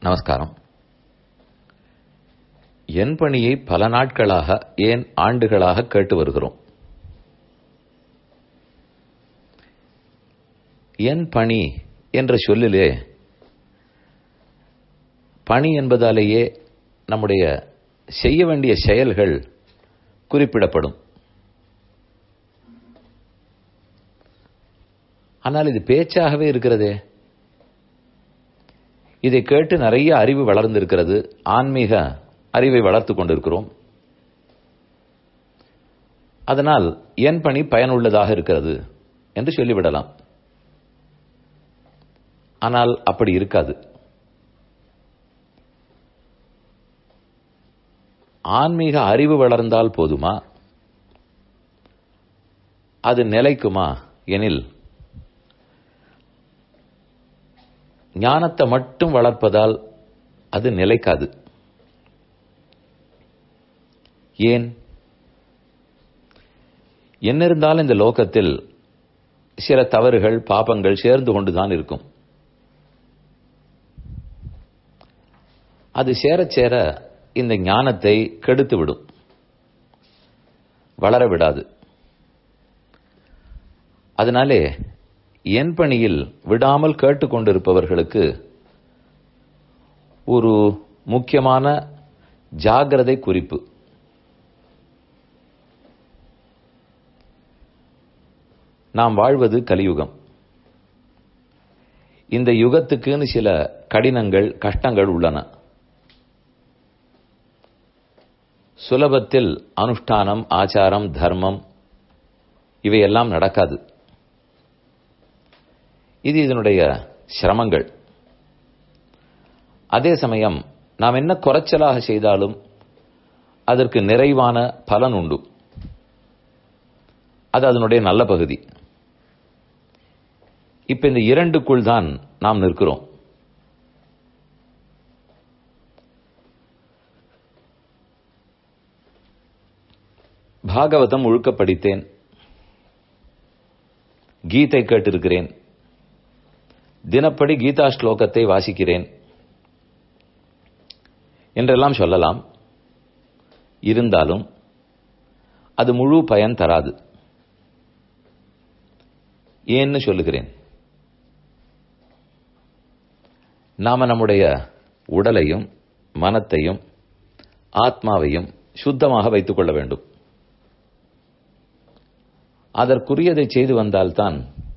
நமஸ்காரம் என் பணியை பல நாட்களாக ஏன் ஆண்டுகளாக கேட்டு வருகிறோம் என் பணி என்ற சொல்லிலே பணி என்பதாலேயே நம்முடைய செய்ய வேண்டிய செயல்கள் குறிப்பிடப்படும் ஆனால் இது பேச்சாகவே இருக்கிறதே இதை கேட்டு நிறைய அறிவு வளர்ந்திருக்கிறது ஆன்மீக அறிவை வளர்த்து கொண்டிருக்கிறோம் அதனால் என் பணி பயனுள்ளதாக இருக்கிறது என்று சொல்லிவிடலாம் ஆனால் அப்படி இருக்காது ஆன்மீக அறிவு வளர்ந்தால் போதுமா அது நிலைக்குமா எனில் ஞானத்தை மட்டும் வளர்ப்பதால் அது நிலைக்காது ஏன் என்ன இருந்தாலும் இந்த லோகத்தில் சில தவறுகள் பாபங்கள் சேர்ந்து கொண்டுதான் இருக்கும் அது சேர சேர இந்த ஞானத்தை கெடுத்து விடும் வளர விடாது அதனாலே என் பணியில் விடாமல் கேட்டுக்கொண்டிருப்பவர்களுக்கு ஒரு முக்கியமான ஜாகிரதை குறிப்பு நாம் வாழ்வது கலியுகம் இந்த யுகத்துக்குன்னு சில கடினங்கள் கஷ்டங்கள் உள்ளன சுலபத்தில் அனுஷ்டானம் ஆச்சாரம் தர்மம் இவையெல்லாம் நடக்காது இது இதனுடைய சிரமங்கள் அதே சமயம் நாம் என்ன குறைச்சலாக செய்தாலும் அதற்கு நிறைவான பலன் உண்டு அது அதனுடைய நல்ல பகுதி இப்ப இந்த இரண்டுக்குள் தான் நாம் நிற்கிறோம் பாகவதம் முழுக்க படித்தேன் கீதை கேட்டிருக்கிறேன் தினப்படி கீதா ஸ்லோகத்தை வாசிக்கிறேன் என்றெல்லாம் சொல்லலாம் இருந்தாலும் அது முழு பயன் தராது ஏன்னு சொல்லுகிறேன் நாம நம்முடைய உடலையும் மனத்தையும் ஆத்மாவையும் சுத்தமாக வைத்துக் கொள்ள வேண்டும் அதற்குரியதை செய்து வந்தால்தான்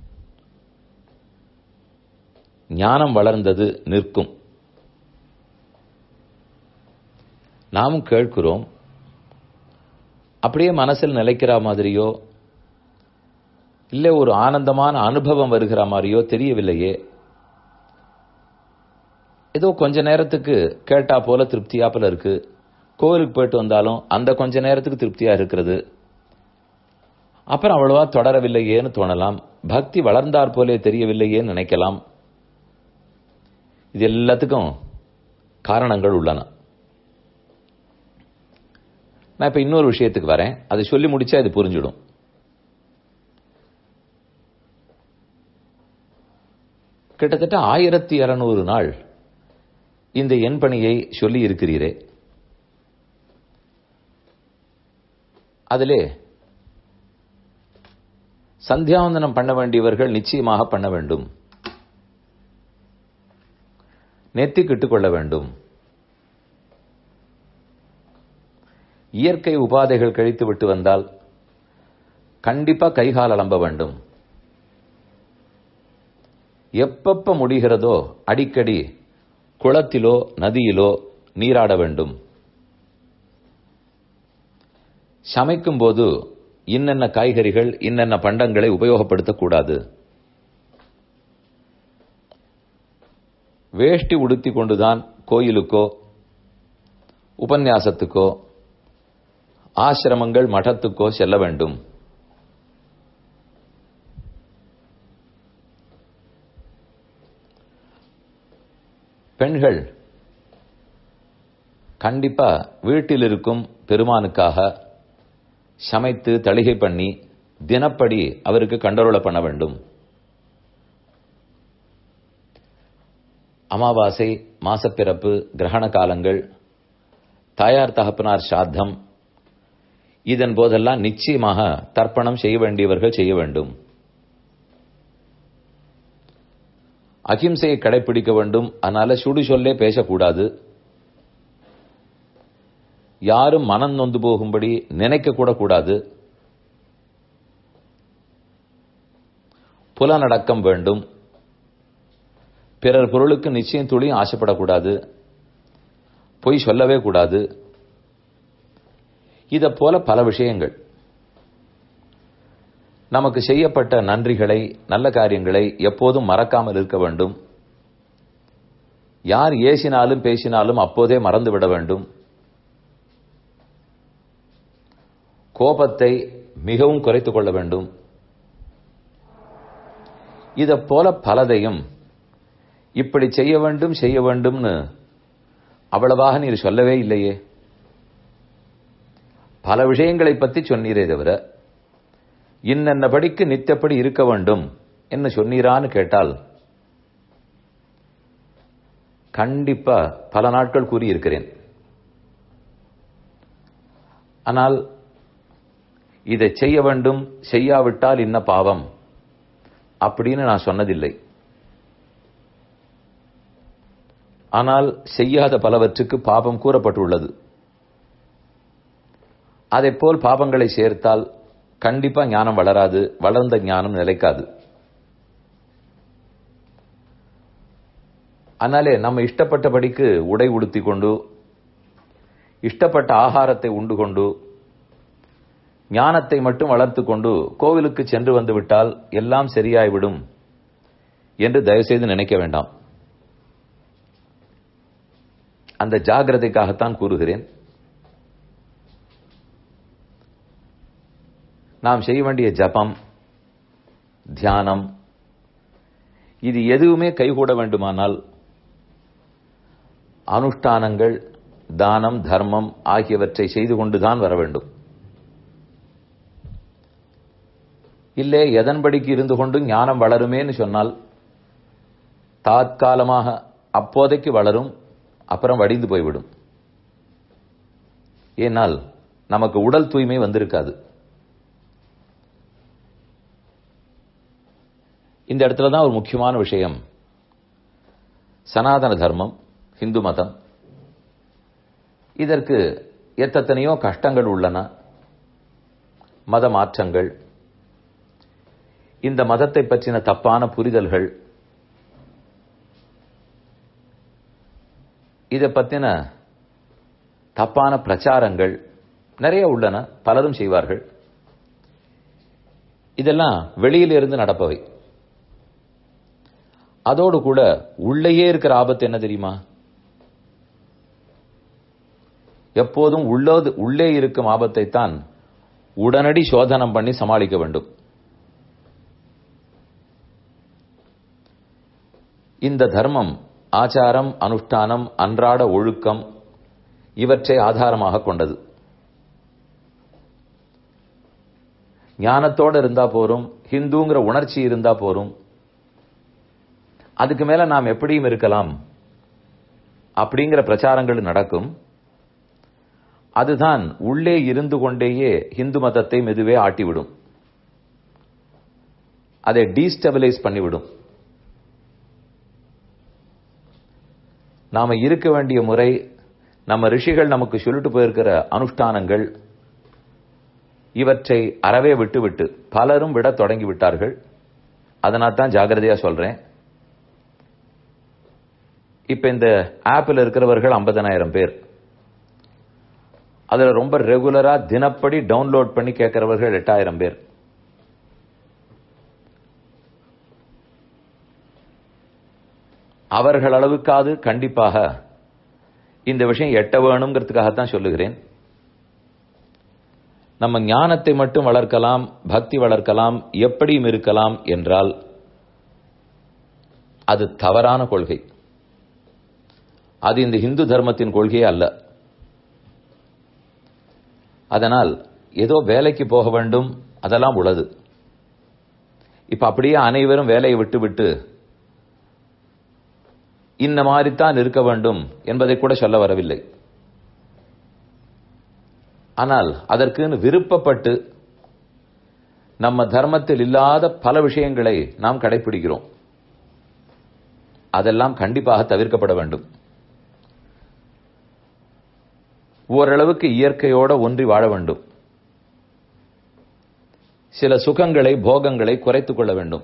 ஞானம் வளர்ந்தது நிற்கும் நாமும் கேட்கிறோம் அப்படியே மனசில் நிலைக்கிற மாதிரியோ இல்லை ஒரு ஆனந்தமான அனுபவம் வருகிற மாதிரியோ தெரியவில்லையே ஏதோ கொஞ்ச நேரத்துக்கு கேட்டா போல திருப்தியா போல இருக்கு கோவிலுக்கு போயிட்டு வந்தாலும் அந்த கொஞ்ச நேரத்துக்கு திருப்தியா இருக்கிறது அப்புறம் அவ்வளவா தொடரவில்லையேன்னு தோணலாம் பக்தி வளர்ந்தார் போலே தெரியவில்லையேன்னு நினைக்கலாம் இது எல்லாத்துக்கும் காரணங்கள் உள்ளன நான் இப்ப இன்னொரு விஷயத்துக்கு வரேன் அதை சொல்லி முடிச்சா இது புரிஞ்சிடும் கிட்டத்தட்ட ஆயிரத்தி இருநூறு நாள் இந்த என் பணியை சொல்லி இருக்கிறீரே அதிலே சந்தியாவந்தனம் பண்ண வேண்டியவர்கள் நிச்சயமாக பண்ண வேண்டும் நெத்திக்கிட்டு கொள்ள வேண்டும் இயற்கை உபாதைகள் கழித்து விட்டு வந்தால் கண்டிப்பா கைகால் அலம்ப வேண்டும் எப்பப்ப முடிகிறதோ அடிக்கடி குளத்திலோ நதியிலோ நீராட வேண்டும் சமைக்கும் போது இன்னென்ன காய்கறிகள் இன்னென்ன பண்டங்களை உபயோகப்படுத்தக்கூடாது வேஷ்டி உடுத்தி கொண்டுதான் கோயிலுக்கோ உபன்யாசத்துக்கோ ஆசிரமங்கள் மഠத்துக்கோ செல்ல வேண்டும் பெண்கள் கண்டிப்பா வீட்டில் இருக்கும் பெருமானுக்காக சமைத்து தளிகை பண்ணி தினப்படி அவருக்கு கண்டரோல பண்ண வேண்டும் அமாவாசை மாசப்பிறப்பு கிரகண காலங்கள் தாயார் தகப்பனார் சாத்தம் இதன் போதெல்லாம் நிச்சயமாக தர்ப்பணம் செய்ய வேண்டியவர்கள் செய்ய வேண்டும் அகிம்சையை கடைபிடிக்க வேண்டும் அதனால சுடு சொல்லே பேசக்கூடாது யாரும் மனம் நொந்து போகும்படி நினைக்க கூட கூடாது புலனடக்கம் வேண்டும் பிறர் பொருளுக்கு நிச்சயம் துளியும் ஆசைப்படக்கூடாது பொய் சொல்லவே கூடாது இதை போல பல விஷயங்கள் நமக்கு செய்யப்பட்ட நன்றிகளை நல்ல காரியங்களை எப்போதும் மறக்காமல் இருக்க வேண்டும் யார் ஏசினாலும் பேசினாலும் அப்போதே மறந்து விட வேண்டும் கோபத்தை மிகவும் குறைத்துக் கொள்ள வேண்டும் இதை போல பலதையும் இப்படி செய்ய வேண்டும் செய்ய வேண்டும்னு அவ்வளவாக நீர் சொல்லவே இல்லையே பல விஷயங்களை பற்றி சொன்னீரே தவிர இன்னென்ன படிக்கு நித்தப்படி இருக்க வேண்டும் என்ன சொன்னீரான்னு கேட்டால் கண்டிப்பா பல நாட்கள் கூறியிருக்கிறேன் ஆனால் இதை செய்ய வேண்டும் செய்யாவிட்டால் இன்ன பாவம் அப்படின்னு நான் சொன்னதில்லை ஆனால் செய்யாத பலவற்றுக்கு பாபம் கூறப்பட்டுள்ளது போல் பாபங்களை சேர்த்தால் கண்டிப்பா ஞானம் வளராது வளர்ந்த ஞானம் நிலைக்காது அதனாலே நம்ம இஷ்டப்பட்டபடிக்கு உடை உடுத்தி கொண்டு இஷ்டப்பட்ட ஆகாரத்தை உண்டு கொண்டு ஞானத்தை மட்டும் வளர்த்து கொண்டு கோவிலுக்கு சென்று வந்து விட்டால் எல்லாம் சரியாய்விடும் என்று தயவுசெய்து நினைக்க வேண்டாம் அந்த ஜாகிரதைக்காகத்தான் கூறுகிறேன் நாம் செய்ய வேண்டிய ஜபம் தியானம் இது எதுவுமே கைகூட வேண்டுமானால் அனுஷ்டானங்கள் தானம் தர்மம் ஆகியவற்றை செய்து கொண்டுதான் வர வேண்டும் இல்லே எதன்படிக்கு இருந்து கொண்டு ஞானம் வளருமேன்னு சொன்னால் தாத்காலமாக அப்போதைக்கு வளரும் அப்புறம் வடிந்து போய்விடும் ஏனால் நமக்கு உடல் தூய்மை வந்திருக்காது இந்த இடத்துல தான் ஒரு முக்கியமான விஷயம் சனாதன தர்மம் ஹிந்து மதம் இதற்கு எத்தனையோ கஷ்டங்கள் உள்ளன மத மாற்றங்கள் இந்த மதத்தை பற்றின தப்பான புரிதல்கள் இதை பற்றின தப்பான பிரச்சாரங்கள் நிறைய உள்ளன பலரும் செய்வார்கள் இதெல்லாம் வெளியிலிருந்து நடப்பவை அதோடு கூட உள்ளேயே இருக்கிற ஆபத்து என்ன தெரியுமா எப்போதும் உள்ளது உள்ளே இருக்கும் ஆபத்தை தான் உடனடி சோதனம் பண்ணி சமாளிக்க வேண்டும் இந்த தர்மம் ஆச்சாரம் அனுஷ்டானம் அன்றாட ஒழுக்கம் இவற்றை ஆதாரமாக கொண்டது ஞானத்தோடு இருந்தா போரும் ஹிந்துங்கிற உணர்ச்சி இருந்தா போரும் அதுக்கு மேல நாம் எப்படியும் இருக்கலாம் அப்படிங்கிற பிரச்சாரங்கள் நடக்கும் அதுதான் உள்ளே இருந்து கொண்டேயே ஹிந்து மதத்தை மெதுவே ஆட்டிவிடும் அதை டீஸ்டபிளைஸ் பண்ணிவிடும் நாம இருக்க வேண்டிய முறை நம்ம ரிஷிகள் நமக்கு சொல்லிட்டு போயிருக்கிற அனுஷ்டானங்கள் இவற்றை அறவே விட்டுவிட்டு பலரும் விட தொடங்கி விட்டார்கள் அதனால் தான் ஜாகிரதையா சொல்றேன் இப்ப இந்த ஆப்பில் இருக்கிறவர்கள் ஐம்பதனாயிரம் பேர் அதுல ரொம்ப ரெகுலரா தினப்படி டவுன்லோட் பண்ணி கேட்கிறவர்கள் எட்டாயிரம் பேர் அவர்கள் அளவுக்காவது கண்டிப்பாக இந்த விஷயம் எட்ட வேணுங்கிறதுக்காகத்தான் சொல்லுகிறேன் நம்ம ஞானத்தை மட்டும் வளர்க்கலாம் பக்தி வளர்க்கலாம் எப்படியும் இருக்கலாம் என்றால் அது தவறான கொள்கை அது இந்த இந்து தர்மத்தின் கொள்கையே அல்ல அதனால் ஏதோ வேலைக்கு போக வேண்டும் அதெல்லாம் உள்ளது இப்ப அப்படியே அனைவரும் வேலையை விட்டு விட்டு இந்த மாதிரித்தான் இருக்க வேண்டும் என்பதை கூட சொல்ல வரவில்லை ஆனால் அதற்குன்னு விருப்பப்பட்டு நம்ம தர்மத்தில் இல்லாத பல விஷயங்களை நாம் கடைபிடிக்கிறோம் அதெல்லாம் கண்டிப்பாக தவிர்க்கப்பட வேண்டும் ஓரளவுக்கு இயற்கையோட ஒன்றி வாழ வேண்டும் சில சுகங்களை போகங்களை குறைத்துக் கொள்ள வேண்டும்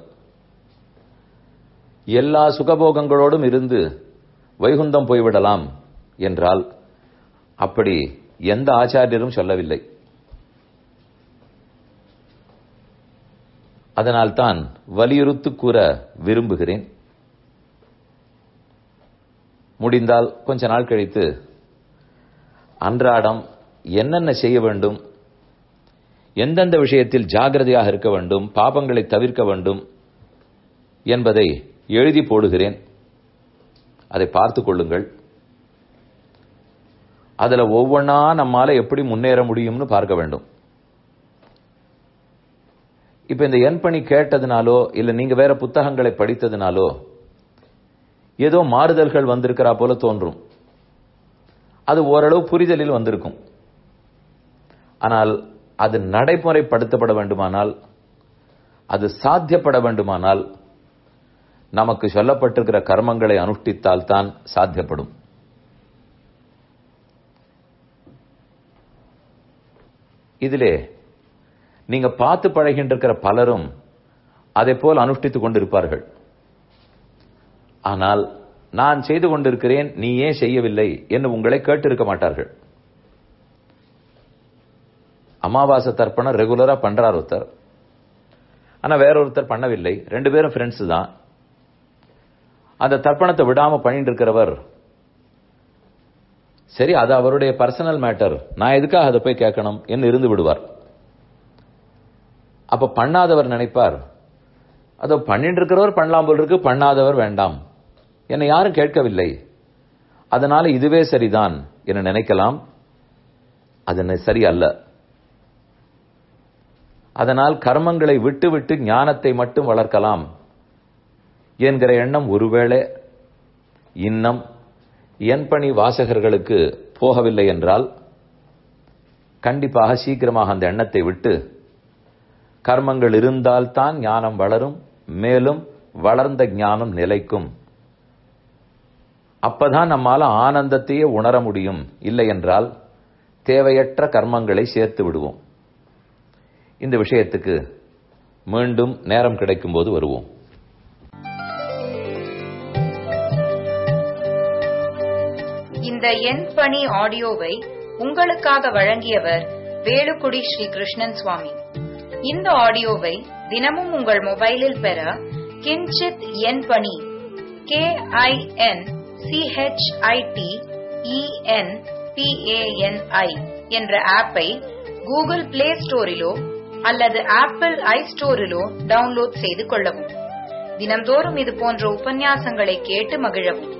எல்லா சுகபோகங்களோடும் இருந்து வைகுந்தம் போய்விடலாம் என்றால் அப்படி எந்த ஆச்சாரியரும் சொல்லவில்லை அதனால்தான் வலியுறுத்து கூற விரும்புகிறேன் முடிந்தால் கொஞ்ச நாள் கழித்து அன்றாடம் என்னென்ன செய்ய வேண்டும் எந்தெந்த விஷயத்தில் ஜாகிரதையாக இருக்க வேண்டும் பாபங்களை தவிர்க்க வேண்டும் என்பதை எழுதி போடுகிறேன் அதை பார்த்துக் கொள்ளுங்கள் அதுல ஒவ்வொன்னா நம்மால எப்படி முன்னேற முடியும்னு பார்க்க வேண்டும் இப்ப இந்த என் பணி கேட்டதுனாலோ இல்ல நீங்க வேற புத்தகங்களை படித்ததுனாலோ ஏதோ மாறுதல்கள் வந்திருக்கிறா போல தோன்றும் அது ஓரளவு புரிதலில் வந்திருக்கும் ஆனால் அது நடைமுறைப்படுத்தப்பட வேண்டுமானால் அது சாத்தியப்பட வேண்டுமானால் நமக்கு சொல்லப்பட்டிருக்கிற கர்மங்களை அனுஷ்டித்தால் தான் சாத்தியப்படும் இதிலே நீங்க பார்த்து பழகின்றிருக்கிற பலரும் அதை போல் அனுஷ்டித்துக் கொண்டிருப்பார்கள் ஆனால் நான் செய்து கொண்டிருக்கிறேன் நீ ஏன் செய்யவில்லை என்று உங்களை கேட்டிருக்க மாட்டார்கள் அமாவாசை தர்ப்பணம் ரெகுலரா பண்றார் ஒருத்தர் ஆனா வேற ஒருத்தர் பண்ணவில்லை ரெண்டு பேரும் ஃப்ரெண்ட்ஸ் தான் அந்த தர்ப்பணத்தை விடாம பண்ணிட்டு இருக்கிறவர் சரி அது அவருடைய பர்சனல் மேட்டர் நான் எதுக்காக அதை போய் கேட்கணும் என்று இருந்து விடுவார் அப்ப பண்ணாதவர் நினைப்பார் அதை பண்ணிட்டு இருக்கிறவர் பண்ணலாம் போல் இருக்கு பண்ணாதவர் வேண்டாம் என்னை யாரும் கேட்கவில்லை அதனால இதுவே சரிதான் என நினைக்கலாம் அது சரி அல்ல அதனால் கர்மங்களை விட்டு விட்டு ஞானத்தை மட்டும் வளர்க்கலாம் என்கிற எண்ணம் ஒருவேளை இன்னம் என் பணி வாசகர்களுக்கு போகவில்லை என்றால் கண்டிப்பாக சீக்கிரமாக அந்த எண்ணத்தை விட்டு கர்மங்கள் இருந்தால்தான் ஞானம் வளரும் மேலும் வளர்ந்த ஞானம் நிலைக்கும் அப்பதான் நம்மால ஆனந்தத்தையே உணர முடியும் இல்லை என்றால் தேவையற்ற கர்மங்களை சேர்த்து விடுவோம் இந்த விஷயத்துக்கு மீண்டும் நேரம் கிடைக்கும் போது வருவோம் இந்த என் பணி ஆடியோவை உங்களுக்காக வழங்கியவர் வேலுக்குடி ஸ்ரீ கிருஷ்ணன் சுவாமி இந்த ஆடியோவை தினமும் உங்கள் மொபைலில் பெற கிஞ்சித் என் பணி கே ஐ என் சிஹெச்ஐடி இஎன் பிஏஎன்ஐ என்ற ஆப்பை கூகுள் பிளே ஸ்டோரிலோ அல்லது ஆப்பிள் ஐ ஸ்டோரிலோ டவுன்லோட் செய்து கொள்ளவும் தினம்தோறும் இது போன்ற உபன்யாசங்களை கேட்டு மகிழவும்